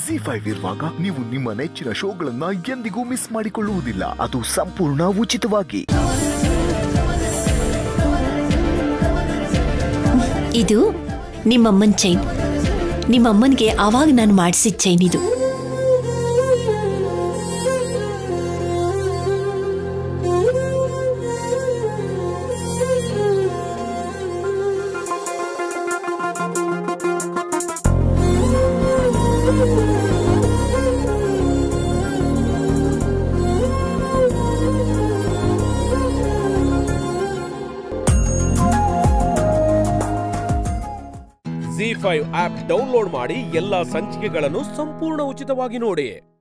G five ಇರುವಾಗ ನೀವು ನಿಮ್ಮ ನೆಚ್ಚಿನ ಶೋಗಳನ್ನ ಎಂದಿಗೂ ಮಿಸ್ ಮಾಡಿಕೊಳ್ಳುವುದಿಲ್ಲ ಅದು ಸಂಪೂರ್ಣ ಉಚಿತವಾಗಿ ಇದು ನಿಮ್ಮಮ್ಮನ ಚೈನ್ ನಿಮ್ಮಮ್ಮನಿಗೆ ಆವಾಗ ನಾನು ಮಾಡಿಸಿದ ಚೈನ್ ಇದು ಜಿ ಫೈವ್ ಆಪ್ ಡೌನ್ಲೋಡ್ ಮಾಡಿ ಎಲ್ಲಾ ಸಂಚಿಕೆಗಳನ್ನು ಸಂಪೂರ್ಣ ಉಚಿತವಾಗಿ ನೋಡಿ